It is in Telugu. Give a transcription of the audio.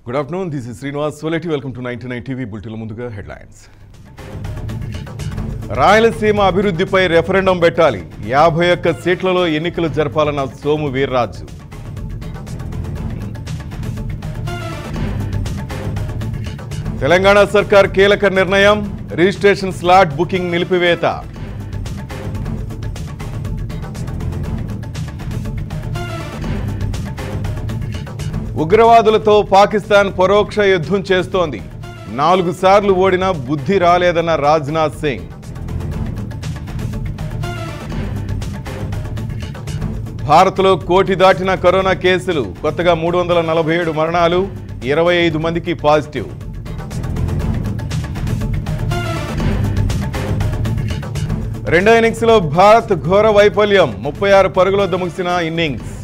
good afternoon this is Srinivas Soleti welcome to ninety nine TV బులెటిన్ల ముందుగా హెడ్లైన్స్ రాయలసీమ అభివృద్ధిపై రెఫరెండం పెట్టాలి యాభై ఒక్క సీట్లలో ఎన్నికలు జరపాలన్న సోము వీర్రాజు తెలంగాణ సర్కార్ కీలక నిర్ణయం రిజిస్ట్రేషన్ స్లాట్ బుకింగ్ నిలిపివేత ఉగ్రవాదులతో పాకిస్తాన్ పరోక్ష యుద్ధం చేస్తోంది నాలుగు సార్లు ఓడినా బుద్ధి రాలేదన్న రాజ్నాథ్ సింగ్ భారత్లో కోటి దాటిన కరోనా కేసులు కొత్తగా మూడు వందల నలభై ఏడు మరణాలు ఇరవై ఐదు మందికి పాజిటివ్ రెండో ఇన్నింగ్స్లో భారత్ ఘోర వైఫల్యం ముప్పై ఆరు పరుగులతో ముగిసిన ఇన్నింగ్స్